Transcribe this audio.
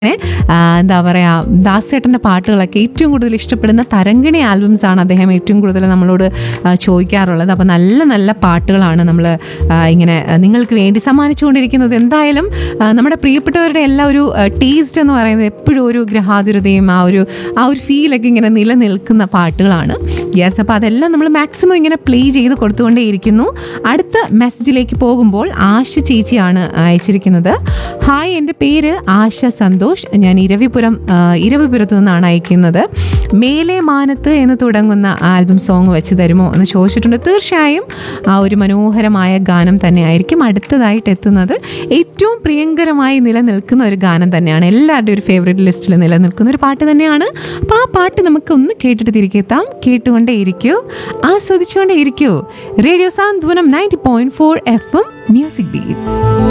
ആ, എന്താ പറയുക ദാസേട്ടൻ്റെ പാട്ടുകളൊക്കെ ഏറ്റവും കൂടുതൽ ഇഷ്ടപ്പെടുന്ന തരംഗിണി ആൽബംസ് ആണ് അദ്ദേഹം ഏറ്റവും കൂടുതൽ നമ്മളോട് ആ, ചോദിക്കാറുള്ളത് അപ്പോൾ നല്ല നല്ല പാട്ടുകളാണ് നമ്മൾ ഇങ്ങനെ ആ, നിങ്ങൾക്ക് വേണ്ടി സമ്മാനിച്ചുകൊണ്ടിരിക്കുന്നത് എന്തായാലും ആ, നമ്മുടെ പ്രിയപ്പെട്ടവരുടെ എല്ലാ ഒരു ടേസ്റ്റ് എന്ന് പറയുന്നത് എപ്പോഴും ഒരു ഗ്രഹാതുരതയും ആ ഒരു ആ ഒരു ഫീലൊക്കെ ഇങ്ങനെ നിലനിൽക്കുന്ന പാട്ടുകളാണ് യെസ് അപ്പോൾ അതെല്ലാം നമ്മൾ മാക്സിമം ഇങ്ങനെ പ്ലേ ചെയ്ത് കൊടുത്തുകൊണ്ടേയിരിക്കുന്നു അടുത്ത മെസ്സേജിലേക്ക് പോകുമ്പോൾ ആശ ചേച്ചിയാണ് അയച്ചിരിക്കുന്നത് ഹായ് എൻ്റെ പേര് ആശ സന്തോഷ് ഞാൻ ഇരവിപുരം ആ, ഇരവിപുരത്ത് നിന്നാണ് അയക്കുന്നത് മേലെ മാനത്ത് എന്ന് തുടങ്ങുന്ന ആൽബം സോങ് വെച്ച് തരുമോ എന്ന് ചോദിച്ചിട്ടുണ്ട് തീർച്ചയായും ആ ഒരു മനോഹരമായ ഗാനം തന്നെയായിരിക്കും അടുത്തതായിട്ട് എത്തുന്നത് ഏറ്റവും പ്രിയങ്കരമായി നിലനിൽക്കുന്ന ഒരു ഗാനം തന്നെയാണ് എല്ലാവരുടെയും ഒരു ഫേവറേറ്റ് ലിസ്റ്റിൽ നിലനിൽക്കുന്ന ഒരു പാട്ട് തന്നെയാണ് അപ്പോൾ ആ പാട്ട് നമുക്ക് ഒന്ന് കേട്ടിട്ട് തിരികെ എത്താം കേട്ടുകൊണ്ടേ ഇരിക്കൂ ആസ്വദിച്ചുകൊണ്ടേ ഇരിക്കൂ radio Santhwanam ninety point four F M music beats